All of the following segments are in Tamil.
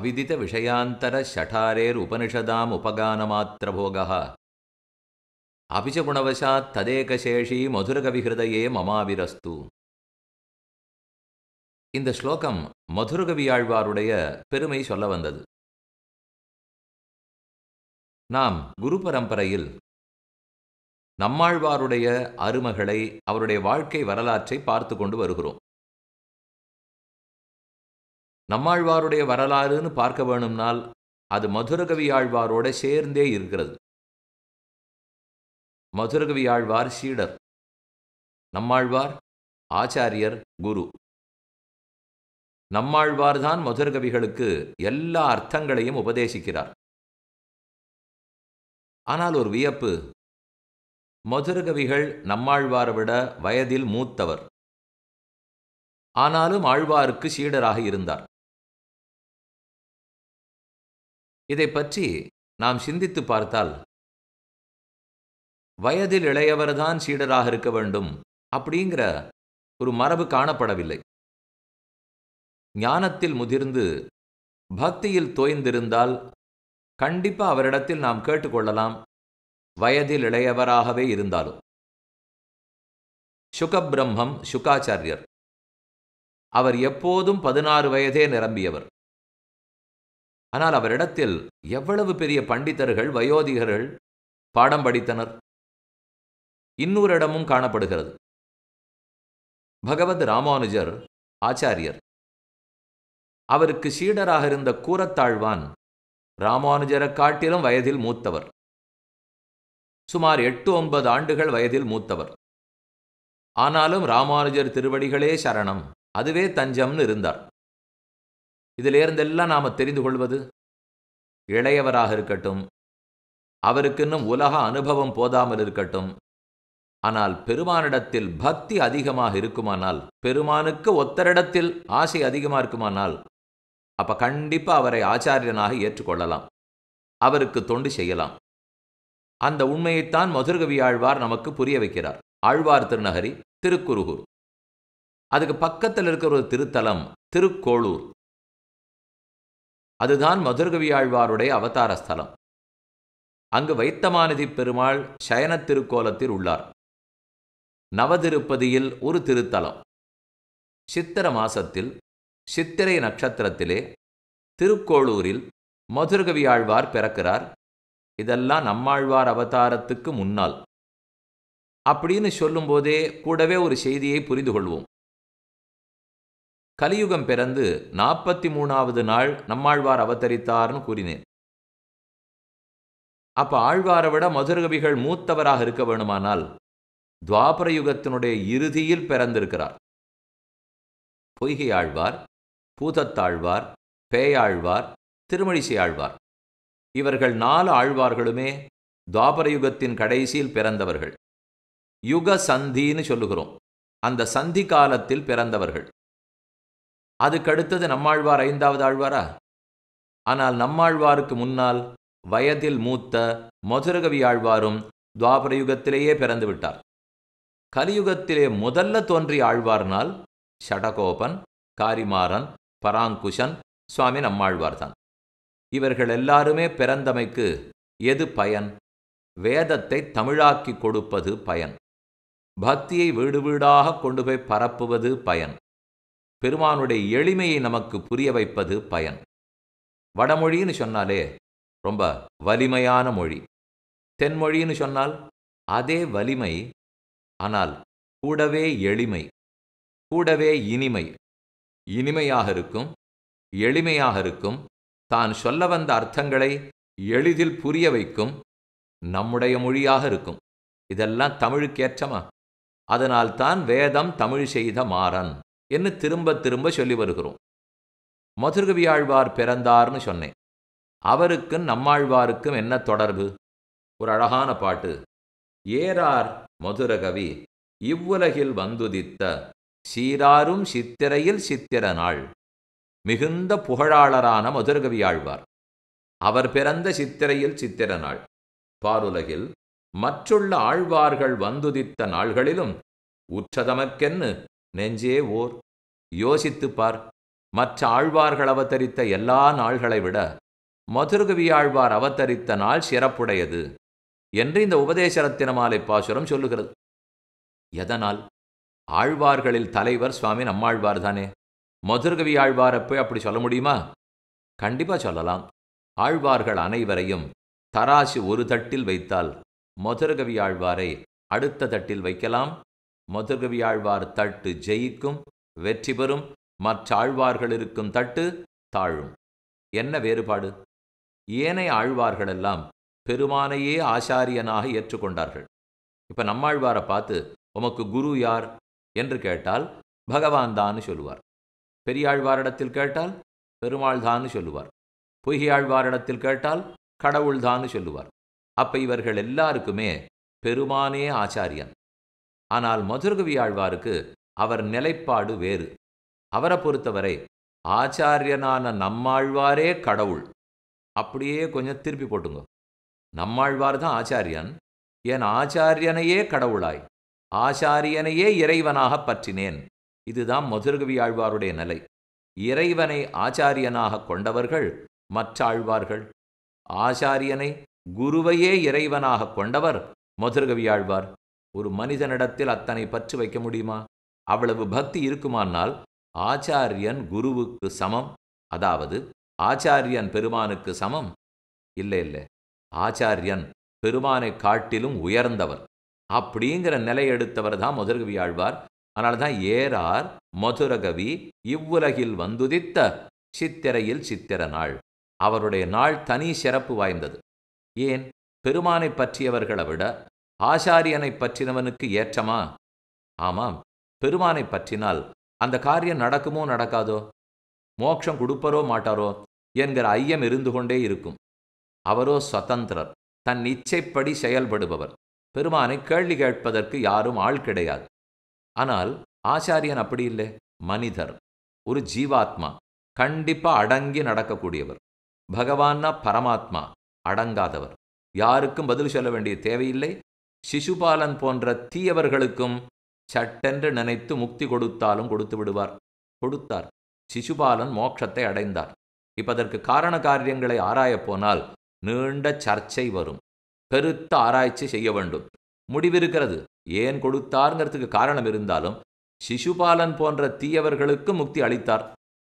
அவிதித விஷயாந்தர ஷடாரேர் உபனிஷதாம் உபகானமாத்திரபோகः அபிச்ச குணவசாத் ததேகசேஷி மதுரகவிஹிருதயே மமாவிரஸ்து இந்த ஸ்லோகம் மதுரகவியாழ்வாருடைய பெருமை சொல்ல வந்தது நாம் குரு பரம்பரையில் நம்மாழ்வாருடைய அருமகளை அவருடைய வாழ்க்கை வரலாற்றை பார்த்து கொண்டு வருகிறோம் நம்மாழ்வாருடைய வரலாறுன்னு பார்க்க வேணும்னால் அது மதுரகவி ஆழ்வாரோட சேர்ந்தே இருக்கிறது மதுரகவி ஆழ்வார் சீடர் நம்மாழ்வார் ஆச்சாரியர் குரு நம்மாழ்வார்தான் மதுரகவிகளுக்கு எல்லா அர்த்தங்களையும் உபதேசிக்கிறார் ஆனால் ஒரு வியப்பு மதுரகவிகள் நம்மாழ்வாரை விட வயதில் மூத்தவர் ஆனாலும் ஆழ்வாருக்கு சீடராக இருந்தார் இதை பற்றி நாம் சிந்தித்து பார்த்தால் வயதில் இளையவர்தான் சீடராக இருக்க வேண்டும் அப்படிங்கிற ஒரு மரபு காணப்படவில்லை ஞானத்தில் முதிர்ந்து பக்தியில் தோய்ந்திருந்தால் கண்டிப்பா அவரிடத்தில் நாம் கேட்டுக்கொள்ளலாம் வயதில் இளையவராகவே இருந்தாலும் சுகபிரம்மம் சுகாச்சாரியர் அவர் எப்போதும் பதினாறு வயதே நிரம்பியவர் ஆனால் அவரிடத்தில் எவ்வளவு பெரிய பண்டிதர்கள் வயோதிகர்கள் பாடம் படித்தனர் இன்னொரு இடமும் காணப்படுகிறது பகவத் ராமானுஜர் ஆச்சாரியர் அவருக்கு சீடராக இருந்த கூரத்தாழ்வான் ராமானுஜரை காட்டிலும் வயதில் மூத்தவர் சுமார் எட்டு ஒன்பது ஆண்டுகள் வயதில் மூத்தவர் ஆனாலும் ராமானுஜர் திருவடிகளே சரணம் அதுவே தஞ்சம்னு இருந்தார் இதிலிருந்தெல்லாம் நாம தெரிந்து கொள்வது இளையவராக இருக்கட்டும் அவருக்கு இன்னும் உலக அனுபவம் போதாமல் இருக்கட்டும் ஆனால் பெருமானிடத்தில் பக்தி அதிகமாக இருக்குமானால் பெருமானுக்கு ஒத்தரிடத்தில் ஆசை அதிகமாக இருக்குமானால் அப்ப கண்டிப்பா அவரை ஆச்சாரியனாக ஏற்றுக்கொள்ளலாம் அவருக்கு தொண்டு செய்யலாம் அந்த உண்மையைத்தான் மதுரகவி ஆழ்வார் நமக்கு புரிய வைக்கிறார் ஆழ்வார் திருநகரி திருக்குருகூர் அதுக்கு பக்கத்தில் இருக்கிற ஒரு திருத்தலம் திருக்கோளூர் அதுதான் மதுரகவி ஆழ்வாருடைய அவதார ஸ்தலம் அங்கு வைத்தமாநிதி பெருமாள் சயன திருக்கோலத்தில் உள்ளார் நவதிருப்பதியில் ஒரு திருத்தலம் சித்திர மாசத்தில் சித்திரை நட்சத்திரத்திலே திருக்கோளூரில் மதுரகவி ஆழ்வார் பிறக்கிறார் இதெல்லாம் நம்மாழ்வார் அவதாரத்துக்கு முன்னால் அப்படின்னு சொல்லும்போதே கூடவே ஒரு செய்தியை புரிந்து கொள்வோம் கலியுகம் பிறந்து நாற்பத்தி மூணாவது நாள் நம்மாழ்வார் அவதரித்தார்னு கூறினேன் அப்ப ஆழ்வாரை விட மதுரகவிகள் மூத்தவராக இருக்க வேணுமானால் துவாபர யுகத்தினுடைய இறுதியில் பிறந்திருக்கிறார் பொய்கை ஆழ்வார் பூதத்தாழ்வார் பேயாழ்வார் திருமழிசை ஆழ்வார் இவர்கள் நாலு ஆழ்வார்களுமே துவாபர யுகத்தின் கடைசியில் பிறந்தவர்கள் யுக சந்தின்னு சொல்லுகிறோம் அந்த சந்தி காலத்தில் பிறந்தவர்கள் அதுக்கடுத்தது நம்மாழ்வார் ஐந்தாவது ஆழ்வாரா ஆனால் நம்மாழ்வாருக்கு முன்னால் வயதில் மூத்த மதுரகவி ஆழ்வாரும் துவாபர யுகத்திலேயே பிறந்து விட்டார் கலியுகத்திலே முதல்ல தோன்றிய ஆழ்வார்னால் ஷடகோபன் காரிமாறன் பராங்குஷன் சுவாமி நம்மாழ்வார்தான் இவர்கள் எல்லாருமே பிறந்தமைக்கு எது பயன் வேதத்தை தமிழாக்கி கொடுப்பது பயன் பக்தியை வீடு வீடாக கொண்டு போய் பரப்புவது பயன் பெருமானுடைய எளிமையை நமக்கு புரிய வைப்பது பயன் வடமொழின்னு சொன்னாலே ரொம்ப வலிமையான மொழி தென்மொழின்னு சொன்னால் அதே வலிமை ஆனால் கூடவே எளிமை கூடவே இனிமை இனிமையாக இருக்கும் எளிமையாக இருக்கும் தான் சொல்ல வந்த அர்த்தங்களை எளிதில் புரிய வைக்கும் நம்முடைய மொழியாக இருக்கும் இதெல்லாம் தமிழுக்கேற்றமா அதனால்தான் வேதம் தமிழ் செய்த மாறன் என்று திரும்ப திரும்ப சொல்லி வருகிறோம் மதுரகவியாழ்வார் பிறந்தார்னு சொன்னேன் அவருக்கும் நம்மாழ்வாருக்கும் என்ன தொடர்பு ஒரு அழகான பாட்டு ஏறார் மதுரகவி இவ்வுலகில் வந்துதித்த சீராரும் சித்திரையில் சித்திர நாள் மிகுந்த புகழாளரான மதுரகவியாழ்வார் அவர் பிறந்த சித்திரையில் சித்திர நாள் பாருலகில் மற்றுள்ள ஆழ்வார்கள் வந்துதித்த நாள்களிலும் உற்றதமக்கென்னு நெஞ்சே ஓர் யோசித்துப் பார் மற்ற ஆழ்வார்கள் அவதரித்த எல்லா நாள்களை விட மதுரகவி ஆழ்வார் அவதரித்த நாள் சிறப்புடையது என்று இந்த உபதேச ரத்தினமாலை பாசுரம் சொல்லுகிறது எதனால் ஆழ்வார்களில் தலைவர் சுவாமி நம்மாழ்வார் தானே மதுரகவி ஆழ்வாரை போய் அப்படி சொல்ல முடியுமா கண்டிப்பா சொல்லலாம் ஆழ்வார்கள் அனைவரையும் தராசு ஒரு தட்டில் வைத்தால் மதுரகவி ஆழ்வாரை அடுத்த தட்டில் வைக்கலாம் மதுரகவி ஆழ்வார் தட்டு ஜெயிக்கும் வெற்றி பெறும் மற்ற ஆழ்வார்கள் இருக்கும் தட்டு தாழும் என்ன வேறுபாடு ஏனைய ஆழ்வார்களெல்லாம் பெருமானையே ஆசாரியனாக ஏற்றுக்கொண்டார்கள் இப்ப நம்மாழ்வாரை பார்த்து உமக்கு குரு யார் என்று கேட்டால் பகவான் தான்னு சொல்லுவார் பெரியாழ்வாரிடத்தில் கேட்டால் பெருமாள் தான்னு சொல்லுவார் பொய்யாழ்வாரிடத்தில் கேட்டால் கடவுள் தான்னு சொல்லுவார் அப்ப இவர்கள் எல்லாருக்குமே பெருமானே ஆச்சாரியன் ஆனால் மதுரகவி ஆழ்வாருக்கு அவர் நிலைப்பாடு வேறு அவரை பொறுத்தவரை ஆச்சாரியனான நம்மாழ்வாரே கடவுள் அப்படியே கொஞ்சம் திருப்பி போட்டுங்க நம்மாழ்வார் தான் ஆச்சாரியன் என் ஆச்சாரியனையே கடவுளாய் ஆச்சாரியனையே இறைவனாக பற்றினேன் இதுதான் மதுரகவி ஆழ்வாருடைய நிலை இறைவனை ஆச்சாரியனாக கொண்டவர்கள் மற்ற ஆழ்வார்கள் ஆச்சாரியனை குருவையே இறைவனாக கொண்டவர் மதுரகவி ஆழ்வார் ஒரு மனிதனிடத்தில் அத்தனை பற்று வைக்க முடியுமா அவ்வளவு பக்தி இருக்குமானால் ஆச்சாரியன் குருவுக்கு சமம் அதாவது ஆச்சாரியன் பெருமானுக்கு சமம் இல்லை இல்லை ஆச்சாரியன் பெருமானை காட்டிலும் உயர்ந்தவர் அப்படிங்கிற நிலை எடுத்தவர் தான் மதுரகவி ஆழ்வார் அதனால தான் ஏறார் மதுரகவி இவ்வுலகில் வந்துதித்த சித்திரையில் சித்திர நாள் அவருடைய நாள் தனி சிறப்பு வாய்ந்தது ஏன் பெருமானை பற்றியவர்களை விட ஆசாரியனை பற்றினவனுக்கு ஏற்றமா ஆமாம் பெருமானை பற்றினால் அந்த காரியம் நடக்குமோ நடக்காதோ மோட்சம் கொடுப்பரோ மாட்டாரோ என்கிற ஐயம் இருந்து கொண்டே இருக்கும் அவரோ சுதந்திரர் தன் இச்சைப்படி செயல்படுபவர் பெருமானை கேள்வி கேட்பதற்கு யாரும் ஆள் கிடையாது ஆனால் ஆச்சாரியன் அப்படி இல்லை மனிதர் ஒரு ஜீவாத்மா கண்டிப்பா அடங்கி நடக்கக்கூடியவர் பகவான்னா பரமாத்மா அடங்காதவர் யாருக்கும் பதில் சொல்ல வேண்டிய தேவையில்லை சிசுபாலன் போன்ற தீயவர்களுக்கும் சட்டென்று நினைத்து முக்தி கொடுத்தாலும் கொடுத்து விடுவார் கொடுத்தார் சிசுபாலன் மோட்சத்தை அடைந்தார் இப்ப அதற்கு காரண காரியங்களை ஆராயப் போனால் நீண்ட சர்ச்சை வரும் பெருத்த ஆராய்ச்சி செய்ய வேண்டும் முடிவிருக்கிறது ஏன் கொடுத்தாருங்கிறதுக்கு காரணம் இருந்தாலும் சிசுபாலன் போன்ற தீயவர்களுக்கு முக்தி அளித்தார்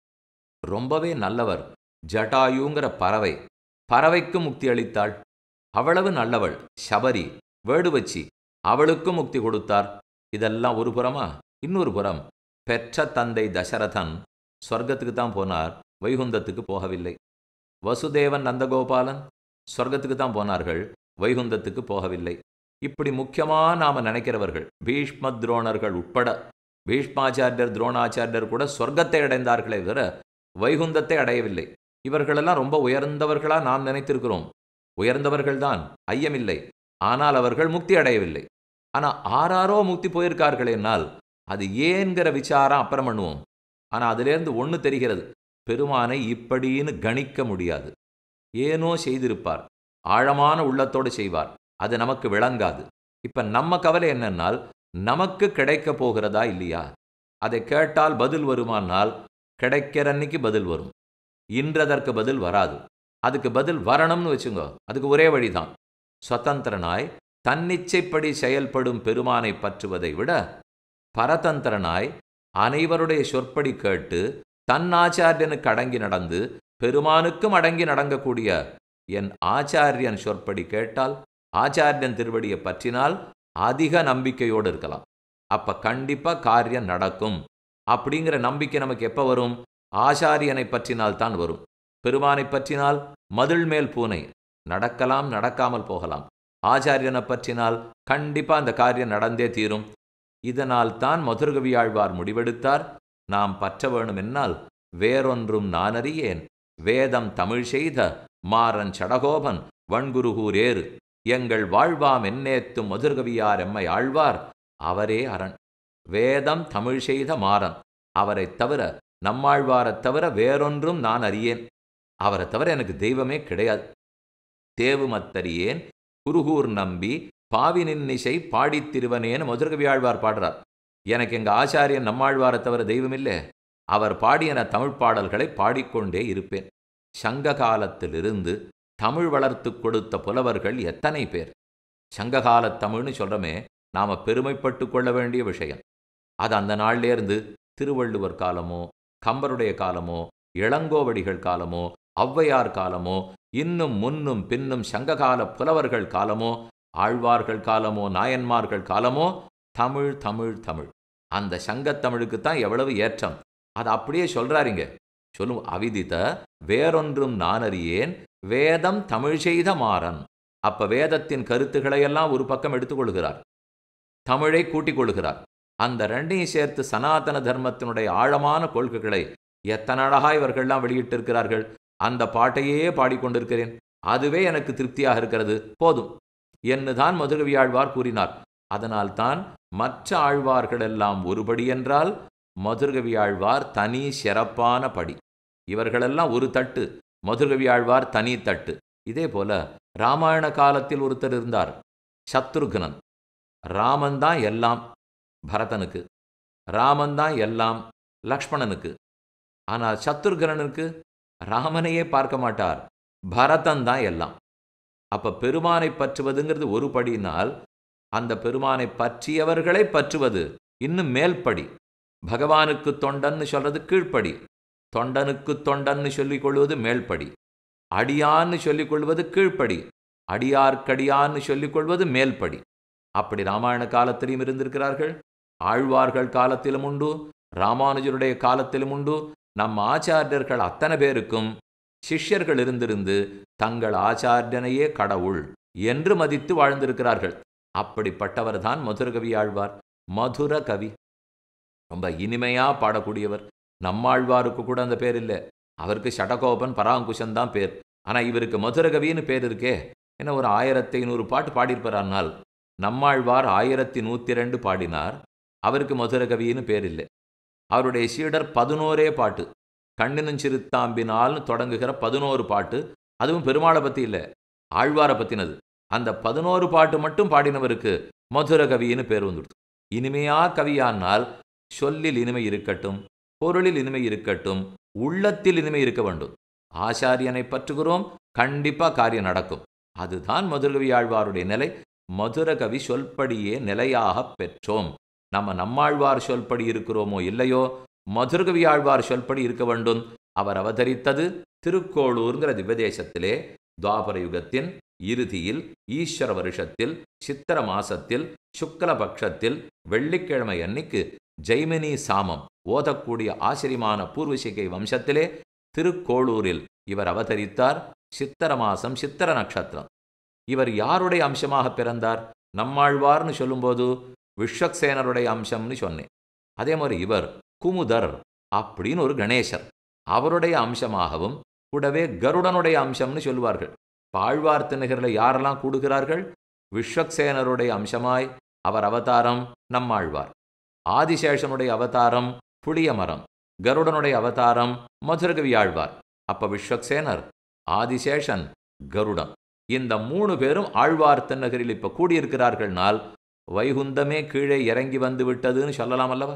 ரொம்பவே நல்லவர் ஜட்டாயுங்கிற பறவை பறவைக்கு முக்தி அளித்தாள் அவ்வளவு நல்லவள் சபரி வேடுவச்சி அவளுக்கும் முக்தி கொடுத்தார் இதெல்லாம் ஒரு புறமா இன்னொரு புறம் பெற்ற தந்தை தசரதன் சொர்க்கத்துக்கு தான் போனார் வைகுந்தத்துக்கு போகவில்லை வசுதேவன் நந்தகோபாலன் சொர்க்கத்துக்கு தான் போனார்கள் வைகுந்தத்துக்கு போகவில்லை இப்படி முக்கியமா நாம நினைக்கிறவர்கள் பீஷ்ம துரோணர்கள் உட்பட பீஷ்மாச்சாரியர் துரோணாச்சாரியர் கூட சொர்க்கத்தை அடைந்தார்களே தவிர வைகுந்தத்தை அடையவில்லை இவர்களெல்லாம் ரொம்ப உயர்ந்தவர்களா நாம் நினைத்திருக்கிறோம் உயர்ந்தவர்கள்தான் ஐயமில்லை ஆனால் அவர்கள் முக்தி அடையவில்லை ஆனா ஆறாரோ முக்தி போயிருக்கார்கள் என்னால் அது ஏன்கிற விசாரம் அப்புறம் பண்ணுவோம் ஆனா அதிலேருந்து ஒன்று தெரிகிறது பெருமானை இப்படின்னு கணிக்க முடியாது ஏனோ செய்திருப்பார் ஆழமான உள்ளத்தோடு செய்வார் அது நமக்கு விளங்காது இப்ப நம்ம கவலை என்னன்னால் நமக்கு கிடைக்க போகிறதா இல்லையா அதை கேட்டால் பதில் வருமானால் கிடைக்கிற அன்னைக்கு பதில் வரும் இன்றதற்கு பதில் வராது அதுக்கு பதில் வரணும்னு வச்சுங்க அதுக்கு ஒரே வழிதான் சுதந்திரனாய் தன்னிச்சைப்படி செயல்படும் பெருமானை பற்றுவதை விட பரதந்திரனாய் அனைவருடைய சொற்படி கேட்டு தன் ஆச்சாரியனுக்கு அடங்கி நடந்து பெருமானுக்கும் அடங்கி நடங்கக்கூடிய என் ஆச்சாரியன் சொற்படி கேட்டால் ஆச்சாரியன் திருவடியை பற்றினால் அதிக நம்பிக்கையோடு இருக்கலாம் அப்ப கண்டிப்பா காரியம் நடக்கும் அப்படிங்கிற நம்பிக்கை நமக்கு எப்ப வரும் ஆச்சாரியனை பற்றினால் தான் வரும் பெருமானை பற்றினால் மதில் மேல் பூனை நடக்கலாம் நடக்காமல் போகலாம் ஆச்சாரியனை பற்றினால் கண்டிப்பா அந்த காரியம் நடந்தே தீரும் இதனால் தான் மதுரகவியாழ்வார் முடிவெடுத்தார் நாம் பற்ற வேணும் என்னால் வேறொன்றும் நானறியேன் வேதம் தமிழ் செய்த மாறன் சடகோபன் வன்குருகூர் ஏறு எங்கள் வாழ்வாம் என்னேத்தும் மதுரகவியார் எம்மை ஆழ்வார் அவரே அரண் வேதம் தமிழ் செய்த மாறன் அவரைத் தவிர நம்மாழ்வாரைத் தவிர வேறொன்றும் நான் அறியேன் அவரை தவிர எனக்கு தெய்வமே கிடையாது தேவுமத்தறியேன் குருகூர் நம்பி பாவி நின்னிசை பாடித் திருவனேன்னு மதுரகவி ஆழ்வார் பாடுறார் எனக்கு எங்க ஆச்சாரியன் நம்மாழ்வாரை தவிர தெய்வம் இல்லை அவர் பாடியன தமிழ் பாடல்களை பாடிக்கொண்டே இருப்பேன் சங்க காலத்திலிருந்து தமிழ் வளர்த்து கொடுத்த புலவர்கள் எத்தனை பேர் சங்ககாலத் தமிழ்னு சொல்கிறோமே நாம் பெருமைப்பட்டு கொள்ள வேண்டிய விஷயம் அது அந்த நாள்லேருந்து திருவள்ளுவர் காலமோ கம்பருடைய காலமோ இளங்கோவடிகள் காலமோ ஔவையார் காலமோ இன்னும் முன்னும் பின்னும் சங்ககால புலவர்கள் காலமோ ஆழ்வார்கள் காலமோ நாயன்மார்கள் காலமோ தமிழ் தமிழ் தமிழ் அந்த சங்கத்தமிழுக்கு தான் எவ்வளவு ஏற்றம் அது அப்படியே சொல்றாருங்க சொல்லும் அவிதித்த வேறொன்றும் நானறியேன் வேதம் தமிழ் செய்த மாறன் அப்ப வேதத்தின் கருத்துக்களை எல்லாம் ஒரு பக்கம் எடுத்துக்கொள்கிறார் தமிழை கூட்டிக் கொள்கிறார் அந்த ரெண்டையும் சேர்த்து சனாதன தர்மத்தினுடைய ஆழமான கொள்கைகளை எத்தனை அழகா இவர்கள்லாம் வெளியிட்டிருக்கிறார்கள் அந்த பாட்டையே பாடிக்கொண்டிருக்கிறேன் அதுவே எனக்கு திருப்தியாக இருக்கிறது போதும் என்னுதான் மதுரவியாழ்வார் கூறினார் அதனால்தான் மற்ற ஆழ்வார்களெல்லாம் ஒருபடி என்றால் மதுரகவியாழ்வார் தனி சிறப்பான படி இவர்களெல்லாம் ஒரு தட்டு மதுரகவியாழ்வார் தனி தட்டு இதே போல ராமாயண காலத்தில் ஒருத்தர் இருந்தார் சத்ருகுணன் ராமன் தான் எல்லாம் பரதனுக்கு ராமன் தான் எல்லாம் லக்ஷ்மணனுக்கு ஆனால் சத்ருகனனுக்கு ராமனையே பார்க்க மாட்டார் பரதன் தான் எல்லாம் அப்ப பெருமானை பற்றுவதுங்கிறது ஒரு படினால் அந்த பெருமானை பற்றியவர்களை பற்றுவது இன்னும் மேல்படி பகவானுக்கு தொண்டன்னு சொல்றது கீழ்ப்படி தொண்டனுக்கு தொண்டன்னு சொல்லிக் கொள்வது மேல்படி அடியான்னு சொல்லிக் கொள்வது கீழ்ப்படி அடியார்க்கடியான்னு சொல்லிக் கொள்வது மேல்படி அப்படி ராமாயண காலத்திலும் இருந்திருக்கிறார்கள் ஆழ்வார்கள் காலத்திலும் உண்டு ராமானுஜருடைய காலத்திலும் உண்டு நம் ஆச்சாரியர்கள் அத்தனை பேருக்கும் சிஷ்யர்கள் இருந்திருந்து தங்கள் ஆச்சாரியனையே கடவுள் என்று மதித்து வாழ்ந்திருக்கிறார்கள் அப்படிப்பட்டவர் தான் மதுரகவி ஆழ்வார் மதுர கவி ரொம்ப இனிமையா பாடக்கூடியவர் நம்மாழ்வாருக்கு கூட அந்த பேர் இல்லை அவருக்கு ஷடகோபன் பராங்குஷன் தான் பேர் ஆனா இவருக்கு மதுரகவின்னு பேர் இருக்கே என்ன ஒரு ஆயிரத்தி ஐநூறு பாட்டு பாடியிருப்பாரானால் நம்மாழ்வார் ஆயிரத்தி நூற்றி ரெண்டு பாடினார் அவருக்கு மதுரகவின்னு பேர் இல்லை அவருடைய சீடர் பதினோரே பாட்டு கண்ணினும் சிறுத்தாம்பினால்னு தொடங்குகிற பதினோரு பாட்டு அதுவும் பெருமாளை பற்றி இல்லை ஆழ்வாரை பற்றினது அந்த பதினோரு பாட்டு மட்டும் பாடினவருக்கு மதுர கவின்னு பேர் வந்துடுது இனிமையா கவியானால் சொல்லில் இனிமை இருக்கட்டும் பொருளில் இனிமை இருக்கட்டும் உள்ளத்தில் இனிமை இருக்க வேண்டும் ஆச்சாரியனை பற்றுகிறோம் கண்டிப்பா காரியம் நடக்கும் அதுதான் மதுரகவி ஆழ்வாருடைய நிலை மதுரகவி சொல்படியே நிலையாக பெற்றோம் நம்ம நம்மாழ்வார் சொல்படி இருக்கிறோமோ இல்லையோ மதுரகவி ஆழ்வார் சொல்படி இருக்க வேண்டும் அவர் அவதரித்தது திருக்கோளூர்ங்கிற திவ்யதேசத்திலே துவாபர யுகத்தின் இறுதியில் ஈஸ்வர வருஷத்தில் சித்திர மாசத்தில் சுக்ல பட்சத்தில் வெள்ளிக்கிழமை அன்னைக்கு ஜெய்மினி சாமம் ஓதக்கூடிய ஆச்சரியமான பூர்வசிகை வம்சத்திலே திருக்கோளூரில் இவர் அவதரித்தார் சித்திர மாசம் சித்திர நட்சத்திரம் இவர் யாருடைய அம்சமாக பிறந்தார் நம்மாழ்வார்னு சொல்லும்போது விஸ்வக்சேனருடைய அம்சம்னு சொன்னேன் அதே மாதிரி இவர் குமுதர் அப்படின்னு ஒரு கணேசர் அவருடைய அம்சமாகவும் கூடவே கருடனுடைய அம்சம்னு சொல்லுவார்கள் பாழ்வார் திணகரில் யாரெல்லாம் கூடுகிறார்கள் விஸ்வக்சேனருடைய அம்சமாய் அவர் அவதாரம் நம்மாழ்வார் ஆதிசேஷனுடைய அவதாரம் புளிய மரம் கருடனுடைய அவதாரம் மதுரகவி ஆழ்வார் அப்ப விஸ்வக்சேனர் ஆதிசேஷன் கருடன் இந்த மூணு பேரும் ஆழ்வார் தென்னகரில் இப்ப கூடியிருக்கிறார்கள்னால் வைகுந்தமே கீழே இறங்கி வந்து விட்டதுன்னு சொல்லலாம் அல்லவா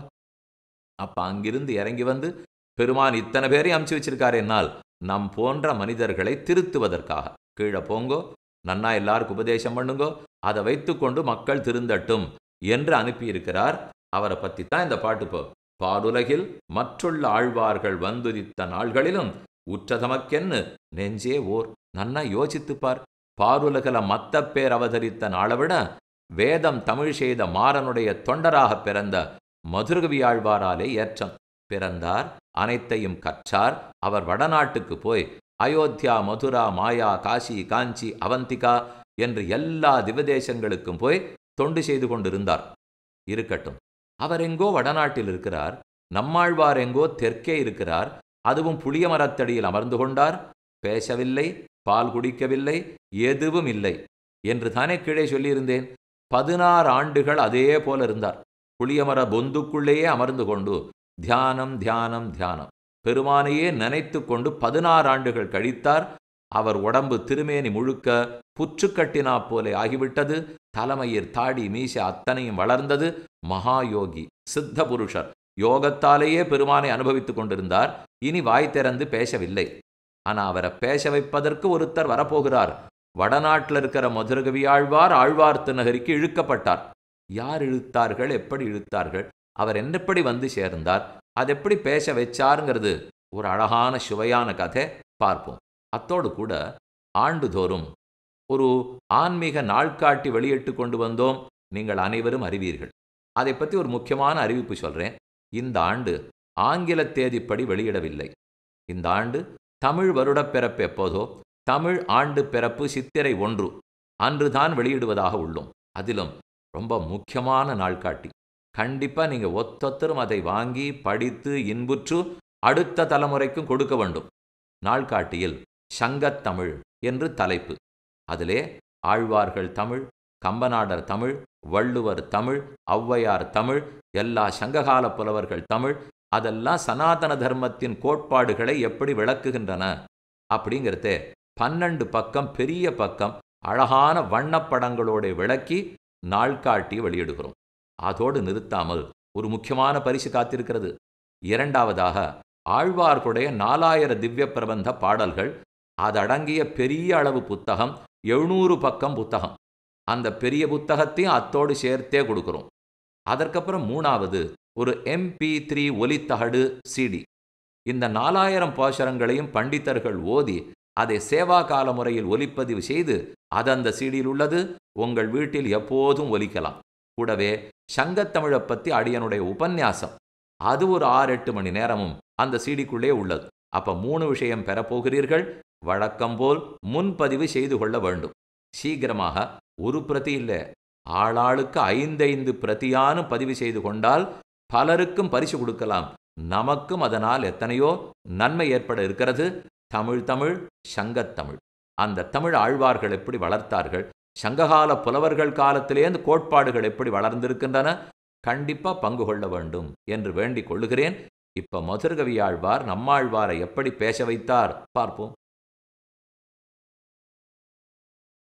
அப்ப அங்கிருந்து இறங்கி வந்து பெருமான் இத்தனை பேரையும் அமுச்சு வச்சிருக்காரு என்னால் நம் போன்ற மனிதர்களை திருத்துவதற்காக கீழே போங்கோ நன்னா எல்லாருக்கும் உபதேசம் பண்ணுங்கோ அதை வைத்துக்கொண்டு மக்கள் திருந்தட்டும் என்று அனுப்பியிருக்கிறார் அவரை பற்றி தான் இந்த பாட்டு போ பாடுலகில் மற்றுள்ள ஆழ்வார்கள் வந்துதித்த நாள்களிலும் உற்றதமக்கென்னு நெஞ்சே ஓர் நன்னா யோசித்துப்பார் பாருலகில மத்த பேர் அவதரித்த நாளை விட வேதம் தமிழ் செய்த மாறனுடைய தொண்டராக பிறந்த மதுரகவி ஆழ்வாராலே ஏற்றம் பிறந்தார் அனைத்தையும் கற்றார் அவர் வடநாட்டுக்கு போய் அயோத்தியா மதுரா மாயா காசி காஞ்சி அவந்திகா என்று எல்லா திவதேசங்களுக்கும் போய் தொண்டு செய்து கொண்டிருந்தார் இருக்கட்டும் அவர் எங்கோ வடநாட்டில் இருக்கிறார் நம்மாழ்வார் எங்கோ தெற்கே இருக்கிறார் அதுவும் புளிய மரத்தடியில் அமர்ந்து கொண்டார் பேசவில்லை பால் குடிக்கவில்லை எதுவும் இல்லை என்று தானே கீழே சொல்லியிருந்தேன் பதினாறு ஆண்டுகள் அதே போல இருந்தார் புளியமர பொந்துக்குள்ளேயே அமர்ந்து கொண்டு தியானம் தியானம் தியானம் பெருமானையே நினைத்து கொண்டு பதினாறு ஆண்டுகள் கழித்தார் அவர் உடம்பு திருமேனி முழுக்க புற்றுக்கட்டினா போலே ஆகிவிட்டது தலைமயிர் தாடி மீச அத்தனையும் வளர்ந்தது மகாயோகி சித்த புருஷர் யோகத்தாலேயே பெருமானை அனுபவித்துக் கொண்டிருந்தார் இனி வாய் திறந்து பேசவில்லை ஆனா அவரை பேச வைப்பதற்கு ஒருத்தர் வரப்போகிறார் வடநாட்டில் இருக்கிற மதுரகவி ஆழ்வார் ஆழ்வார் திருநகரிக்கு இழுக்கப்பட்டார் யார் இழுத்தார்கள் எப்படி இழுத்தார்கள் அவர் என்னப்படி வந்து சேர்ந்தார் அது எப்படி பேச வச்சாருங்கிறது ஒரு அழகான சுவையான கதை பார்ப்போம் அத்தோடு கூட ஆண்டுதோறும் ஒரு ஆன்மீக நாள்காட்டி வெளியிட்டு கொண்டு வந்தோம் நீங்கள் அனைவரும் அறிவீர்கள் அதை பற்றி ஒரு முக்கியமான அறிவிப்பு சொல்கிறேன் இந்த ஆண்டு ஆங்கில தேதிப்படி வெளியிடவில்லை இந்த ஆண்டு தமிழ் வருடப் பிறப்பு எப்போதோ தமிழ் ஆண்டு பிறப்பு சித்திரை ஒன்று அன்றுதான் வெளியிடுவதாக உள்ளோம் அதிலும் ரொம்ப முக்கியமான நாள்காட்டி கண்டிப்பாக நீங்கள் ஒத்தொத்தரும் அதை வாங்கி படித்து இன்புற்று அடுத்த தலைமுறைக்கும் கொடுக்க வேண்டும் நாள்காட்டியில் சங்கத்தமிழ் என்று தலைப்பு அதிலே ஆழ்வார்கள் தமிழ் கம்பநாடர் தமிழ் வள்ளுவர் தமிழ் ஔவையார் தமிழ் எல்லா சங்ககால புலவர்கள் தமிழ் அதெல்லாம் சனாதன தர்மத்தின் கோட்பாடுகளை எப்படி விளக்குகின்றன அப்படிங்கிறதே பன்னெண்டு பக்கம் பெரிய பக்கம் அழகான வண்ணப்படங்களோட விளக்கி நாள்காட்டி வெளியிடுகிறோம் அதோடு நிறுத்தாமல் ஒரு முக்கியமான பரிசு காத்திருக்கிறது இரண்டாவதாக ஆழ்வார்களுடைய நாலாயிர திவ்ய பிரபந்த பாடல்கள் அதடங்கிய பெரிய அளவு புத்தகம் எழுநூறு பக்கம் புத்தகம் அந்த பெரிய புத்தகத்தையும் அத்தோடு சேர்த்தே கொடுக்குறோம் அதற்கப்புறம் மூணாவது ஒரு எம்பி த்ரீ ஒலித்தகடு சிடி இந்த நாலாயிரம் பாசரங்களையும் பண்டிதர்கள் ஓதி அதை சேவா கால முறையில் ஒலிப்பதிவு செய்து அது அந்த சீடியில் உள்ளது உங்கள் வீட்டில் எப்போதும் ஒலிக்கலாம் கூடவே சங்கத்தமிழை பற்றி அடியனுடைய உபன்யாசம் அது ஒரு ஆறு எட்டு மணி நேரமும் அந்த சீடிக்குள்ளே உள்ளது அப்ப மூணு விஷயம் பெறப்போகிறீர்கள் வழக்கம் போல் முன்பதிவு செய்து கொள்ள வேண்டும் சீக்கிரமாக ஒரு பிரதி இல்லை ஆளாளுக்கு ஐந்தைந்து பிரதியானு பதிவு செய்து கொண்டால் பலருக்கும் பரிசு கொடுக்கலாம் நமக்கும் அதனால் எத்தனையோ நன்மை ஏற்பட இருக்கிறது தமிழ் தமிழ் சங்கத்தமிழ் அந்த தமிழ் ஆழ்வார்கள் எப்படி வளர்த்தார்கள் சங்ககால புலவர்கள் காலத்திலேருந்து கோட்பாடுகள் எப்படி வளர்ந்திருக்கின்றன கண்டிப்பா பங்கு கொள்ள வேண்டும் என்று வேண்டிக் கொள்ளுகிறேன் இப்ப மதுரகவி ஆழ்வார் நம்மாழ்வாரை எப்படி பேச வைத்தார் பார்ப்போம்